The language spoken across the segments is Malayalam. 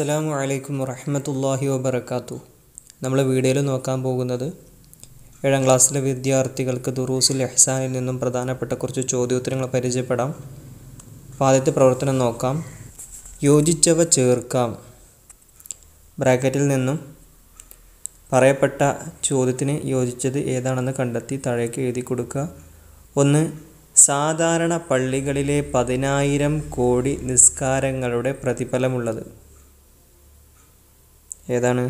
അസ്സലാമു അലൈക്കും വറഹ്മത്തുള്ളാഹി വബറകാത്തു നമ്മൾ വീഡിയോയിൽ നോക്കാൻ പോകുന്നത് ഏഴാം ക്ലാസ്സിലെ വിദ്യാർത്ഥികൾക്ക് ദുറൂസുൽ എഹ്സാനിൽ നിന്നും പ്രധാനപ്പെട്ട കുറച്ച് ചോദ്യോത്തരങ്ങൾ പരിചയപ്പെടാം അപ്പോൾ ആദ്യത്തെ പ്രവർത്തനം നോക്കാം യോജിച്ചവ ചേർക്കാം ബ്രാക്കറ്റിൽ നിന്നും പറയപ്പെട്ട ചോദ്യത്തിന് യോജിച്ചത് ഏതാണെന്ന് കണ്ടെത്തി താഴേക്ക് എഴുതി കൊടുക്കുക ഒന്ന് സാധാരണ പള്ളികളിലെ പതിനായിരം കോടി നിസ്കാരങ്ങളുടെ പ്രതിഫലമുള്ളത് ഏതാണ്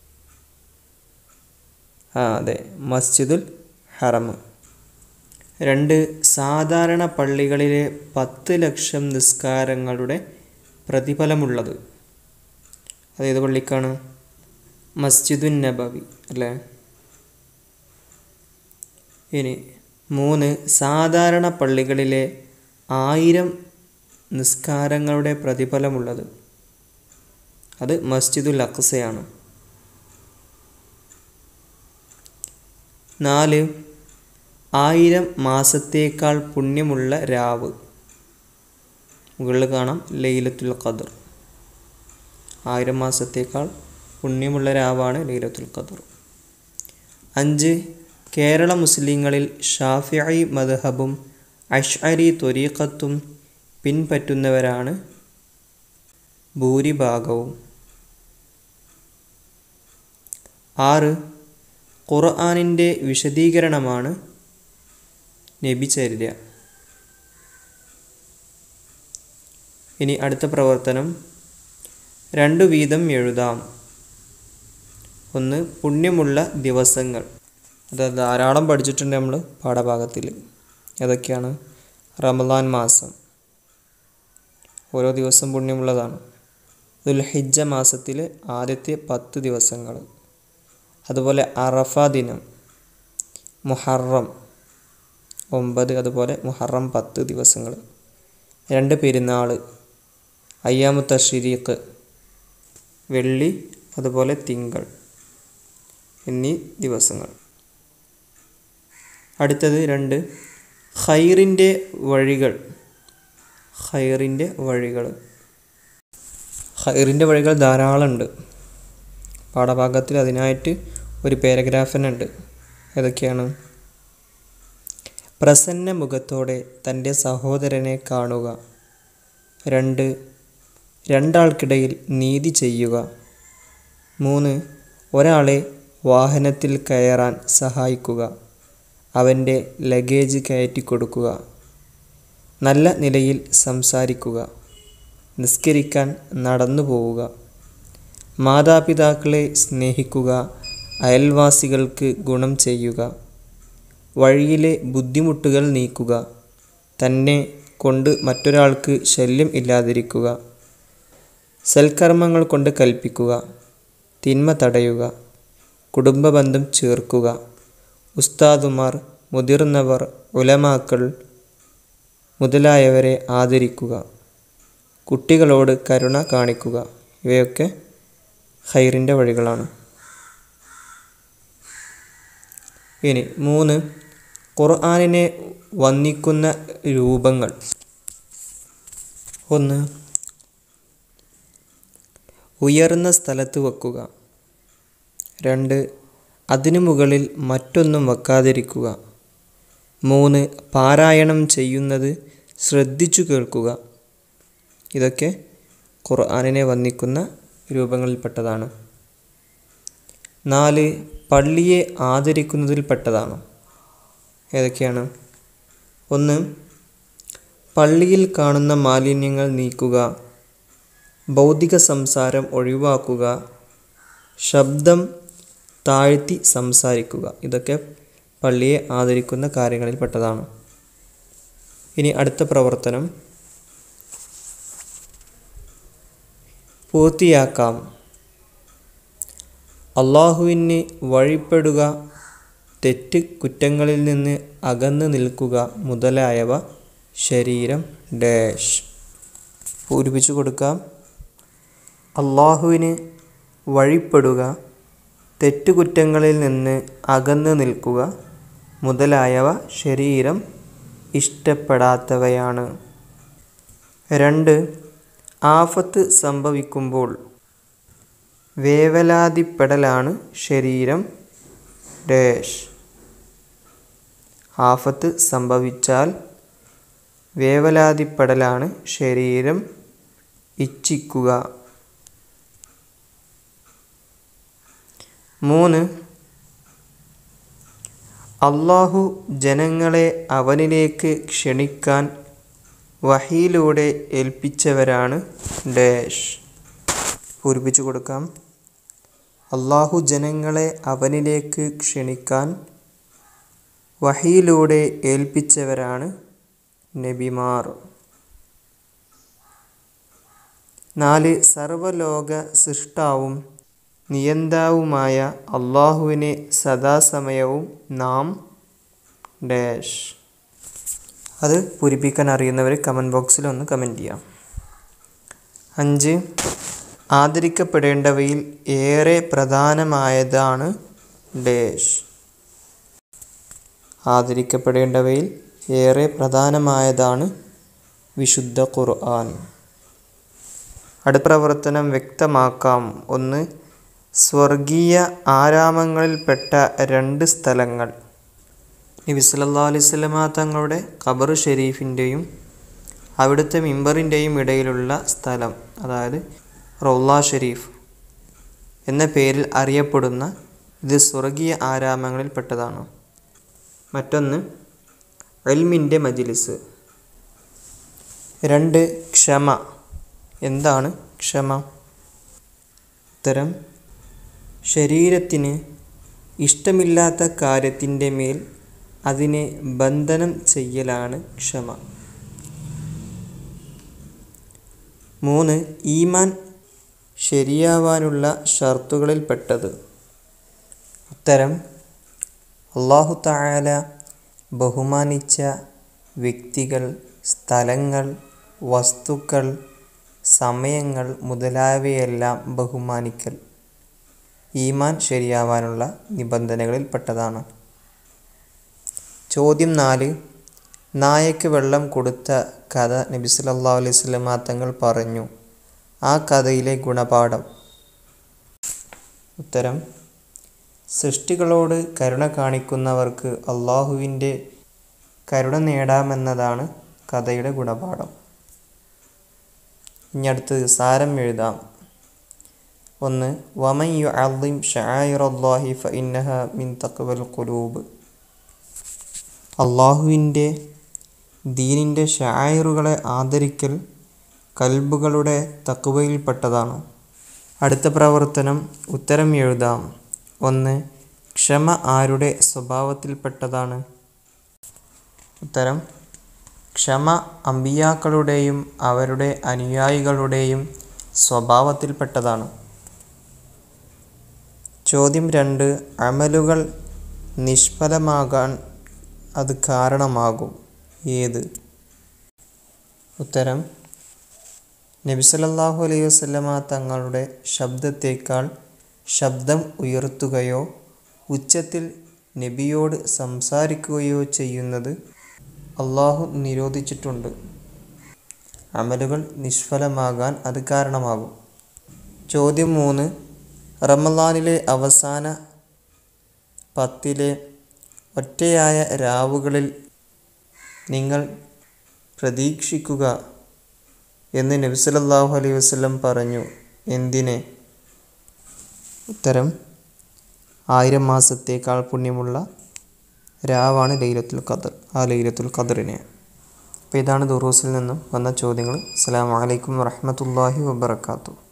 ആ അതെ മസ്ജിദുൽ ഹറം രണ്ട് സാധാരണ പള്ളികളിലെ പത്ത് ലക്ഷം നിസ്കാരങ്ങളുടെ പ്രതിഫലമുള്ളത് അതേത് പള്ളിക്കാണ് മസ്ജിദുൻ നബവി അല്ലേ ഇനി മൂന്ന് സാധാരണ പള്ളികളിലെ ആയിരം നിസ്കാരങ്ങളുടെ പ്രതിഫലമുള്ളത് അത് മസ്ജിദുൽ അക്സയാണ് നാല് ആയിരം മാസത്തേക്കാൾ പുണ്യമുള്ള രാവ് മുകളിൽ കാണാം ലൈലത്തുൽ ഖദർ ആയിരം മാസത്തേക്കാൾ പുണ്യമുള്ള രാവാണ് ലൈലത്തുൽ ഖദർ അഞ്ച് കേരള മുസ്ലിങ്ങളിൽ ഷാഫിഐ മദ്ഹബും അഷ്അരി ത്വരീഖത്തും പിൻപറ്റുന്നവരാണ് ഭൂരിഭാഗവും ആറ് ഖുർആാനിൻ്റെ വിശദീകരണമാണ് നബിചര്യ ഇനി അടുത്ത പ്രവർത്തനം രണ്ടു വീതം എഴുതാം ഒന്ന് പുണ്യമുള്ള ദിവസങ്ങൾ അത് ധാരാളം പഠിച്ചിട്ടുണ്ട് നമ്മൾ പാഠഭാഗത്തിൽ ഏതൊക്കെയാണ് റമദാൻ മാസം ഓരോ ദിവസം പുണ്യമുള്ളതാണ് ദുൽഹിജ്ജ മാസത്തിൽ ആദ്യത്തെ പത്ത് ദിവസങ്ങൾ അതുപോലെ അറഫ ദിനം മുഹറം ഒമ്പത് അതുപോലെ മുഹറം പത്ത് ദിവസങ്ങൾ രണ്ട് പെരുന്നാൾ അയ്യാമു തഷരീഖ് വെള്ളി അതുപോലെ തിങ്കൾ എന്നീ ദിവസങ്ങൾ അടുത്തത് രണ്ട് ഖൈറിൻ്റെ വഴികൾ ഖൈറിൻ്റെ വഴികൾ ഖൈറിൻ്റെ വഴികൾ ധാരാളമുണ്ട് പാഠഭാഗത്തിൽ അതിനായിട്ട് ഒരു പാരഗ്രാഫ് തന്നെ ഉണ്ട് ഏതൊക്കെയാണ് പ്രസന്ന മുഖത്തോടെ തൻ്റെ സഹോദരനെ കാണുക രണ്ട് രണ്ടാൾക്കിടയിൽ നീതി ചെയ്യുക മൂന്ന് ഒരാളെ വാഹനത്തിൽ കയറാൻ സഹായിക്കുക അവൻ്റെ ലഗേജ് കയറ്റി കൊടുക്കുക നല്ല നിലയിൽ സംസാരിക്കുക നിസ്കരിക്കാൻ നടന്നു പോവുക മാതാപിതാക്കളെ സ്നേഹിക്കുക അയൽവാസികൾക്ക് ഗുണം ചെയ്യുക വഴിയിലെ ബുദ്ധിമുട്ടുകൾ നീക്കുക തന്നെ കൊണ്ട് മറ്റൊരാൾക്ക് ശല്യം ഇല്ലാതിരിക്കുക സൽക്കർമ്മങ്ങൾ കൊണ്ട് കൽപ്പിക്കുക തിന്മ തടയുക കുടുംബബന്ധം ചേർക്കുക ഉസ്താദുമാർ മുതിർന്നവർ ഉലമാക്കൾ മുതലായവരെ ആദരിക്കുക കുട്ടികളോട് കരുണ കാണിക്കുക ഇവയൊക്കെ ഹൈറിൻ്റെ വഴികളാണ് ഇനി മൂന്ന് ഖുർആാനിനെ വന്ദിക്കുന്ന രൂപങ്ങൾ ഒന്ന് ഉയർന്ന സ്ഥലത്ത് വെക്കുക രണ്ട് അതിനു മുകളിൽ മറ്റൊന്നും വെക്കാതിരിക്കുക മൂന്ന് പാരായണം ചെയ്യുന്നത് ശ്രദ്ധിച്ചു കേൾക്കുക ഇതൊക്കെ ഖുർആാനിനെ വന്ദിക്കുന്ന രൂപങ്ങളിൽപ്പെട്ടതാണ് നാല് പള്ളിയെ ആദരിക്കുന്നതിൽപ്പെട്ടതാണ് ഏതൊക്കെയാണ് ഒന്ന് പള്ളിയിൽ കാണുന്ന മാലിന്യങ്ങൾ നീക്കുക ഭൗതിക സംസാരം ഒഴിവാക്കുക ശബ്ദം താഴ്ത്തി സംസാരിക്കുക ഇതൊക്കെ പള്ളിയെ ആദരിക്കുന്ന കാര്യങ്ങളിൽപ്പെട്ടതാണ് ഇനി അടുത്ത പ്രവർത്തനം പൂർത്തിയാക്കാം അള്ളാഹുവിന് വഴിപ്പെടുക തെറ്റ് കുറ്റങ്ങളിൽ നിന്ന് അകന്നു നിൽക്കുക മുതലായവ ശരീരം ഡാഷ് പൂരിപ്പിച്ചു കൊടുക്കാം അള്ളാഹുവിന് വഴിപ്പെടുക തെറ്റുകുറ്റങ്ങളിൽ നിന്ന് അകന്നു നിൽക്കുക മുതലായവ ശരീരം ഇഷ്ടപ്പെടാത്തവയാണ് രണ്ട് ആഫത്ത് സംഭവിക്കുമ്പോൾ വേവലാതിപ്പെടലാണ് ശരീരം ഡാഷ് ആഫത്ത് സംഭവിച്ചാൽ വേവലാതിപ്പെടലാണ് ശരീരം ഇച്ഛിക്കുക മൂന്ന് അള്ളാഹു ജനങ്ങളെ അവനിലേക്ക് ക്ഷണിക്കാൻ വഹിയിലൂടെ ഏൽപ്പിച്ചവരാണ് ഡാഷ് പൂരിപ്പിച്ചു കൊടുക്കാം അള്ളാഹു ജനങ്ങളെ അവനിലേക്ക് ക്ഷണിക്കാൻ വഹിയിലൂടെ ഏൽപ്പിച്ചവരാണ് നബിമാർ നാല് സർവലോക സൃഷ്ടാവും നിയന്താവുമായ അള്ളാഹുവിനെ സദാസമയവും നാം ഡാഷ് അത് പൂരിപ്പിക്കാൻ അറിയുന്നവർ കമൻറ്റ് ബോക്സിൽ ഒന്ന് കമൻറ്റ് ചെയ്യാം അഞ്ച് ആദരിക്കപ്പെടേണ്ടവയിൽ ഏറെ പ്രധാനമായതാണ് ഡാഷ് ആദരിക്കപ്പെടേണ്ടവയിൽ ഏറെ പ്രധാനമായതാണ് വിശുദ്ധ ഖുർആൻ അടുത്ത പ്രവർത്തനം വ്യക്തമാക്കാം ഒന്ന് സ്വർഗീയ ആരാമങ്ങളിൽപ്പെട്ട രണ്ട് സ്ഥലങ്ങൾ നബി സല്ലല്ലാഹു അലൈഹി വസല്ലമ തങ്ങളുടെ ഖബർ ഷെരീഫിൻ്റെയും അവിടുത്തെ മിമ്പറിൻ്റെയും ഇടയിലുള്ള സ്ഥലം അതായത് റൗള ഷെരീഫ് എന്ന പേരിൽ അറിയപ്പെടുന്ന ഇത് സ്വർഗീയ ആരാമങ്ങളിൽപ്പെട്ടതാണ് മറ്റൊന്ന് എൽമിൻ്റെ മജിലിസ് രണ്ട് ക്ഷമ എന്താണ് ക്ഷമ ഉത്തരം ശരീരത്തിന് ഇഷ്ടമില്ലാത്ത കാര്യത്തിൻ്റെ മേൽ അതിനെ ബന്ധനം ചെയ്യലാണ് ക്ഷമ മൂന്ന് ഈമാൻ ശരിയാവാനുള്ള ഷർത്തുകളിൽപ്പെട്ടത് ഉത്തരം അള്ളാഹു തായാല ബഹുമാനിച്ച വ്യക്തികൾ സ്ഥലങ്ങൾ വസ്തുക്കൾ സമയങ്ങൾ മുതലായവയെല്ലാം ബഹുമാനിക്കൽ ഈമാൻ ശരിയാവാനുള്ള നിബന്ധനകളിൽപ്പെട്ടതാണ് ചോദ്യം നാല് നായക്ക് വെള്ളം കൊടുത്ത കഥ നബി സല്ലല്ലാഹു അലൈഹി വസല്ലമ തങ്ങൾ പറഞ്ഞു ആ കഥയിലെ ഗുണപാഠം ഉത്തരം സൃഷ്ടികളോട് കരുണ കാണിക്കുന്നവർക്ക് അള്ളാഹുവിൻ്റെ കരുണ നേടാമെന്നതാണ് കഥയുടെ ഗുണപാഠം ഇനി അടുത്ത് സാരം എഴുതാം ഒന്ന് വമൻ യു അലിം ഷായിറല്ലാഹി ഫ ഇന്നഹ മിൻ തക്വൽ ഖുലൂബ് അള്ളാഹുവിൻ്റെ ദീനിൻ്റെ ഷായറുകളെ ആദരിക്കൽ കൽബുകളുടെ തക്കുവയിൽപ്പെട്ടതാണ് അടുത്ത പ്രവർത്തനം ഉത്തരം എഴുതാം ഒന്ന് ക്ഷമ ആരുടെ സ്വഭാവത്തിൽപ്പെട്ടതാണ് ഉത്തരം ക്ഷമ അമ്പിയാക്കളുടെയും അവരുടെ അനുയായികളുടെയും സ്വഭാവത്തിൽപ്പെട്ടതാണ് ചോദ്യം രണ്ട് അമലുകൾ നിഷ്ഫലമാകാൻ അത് കാരണമാകും ഏത് ഉത്തരം നബി സല്ലല്ലാഹു അലൈഹി വസല്ലമ തങ്ങളുടെ ശബ്ദത്തേക്കാൾ ശബ്ദം ഉയർത്തുകയോ ഉച്ചത്തിൽ നബിയോട് സംസാരിക്കുകയോ ചെയ്യുന്നത് അള്ളാഹു നിരോധിച്ചിട്ടുണ്ട് അമലുകൾ നിഷ്ഫലമാകാൻ അത് കാരണമാകും ചോദ്യം മൂന്ന് റമലാനിലെ അവസാന പത്തിലെ ഒറ്റയായ രാവുകളിൽ നിങ്ങൾ പ്രതീക്ഷിക്കുക എന്ന് നബി സല്ലല്ലാഹു അലൈഹി വസല്ലം പറഞ്ഞു എന്തിനെ ഉത്തരം ആയിരം മാസത്തേക്കാൾ പുണ്യമുള്ള രാവാണ് ലൈലത്തുൽ ഖദർ ആ ലൈലത്തുൽ ഖദറിനെ അപ്പോൾ ഇതാണ് ദുറൂസിൽ നിന്നും വന്ന ചോദ്യങ്ങൾ അസ്സലാമു അലൈക്കും വറഹ്മത്തുള്ളാഹി വബറകാതുഹു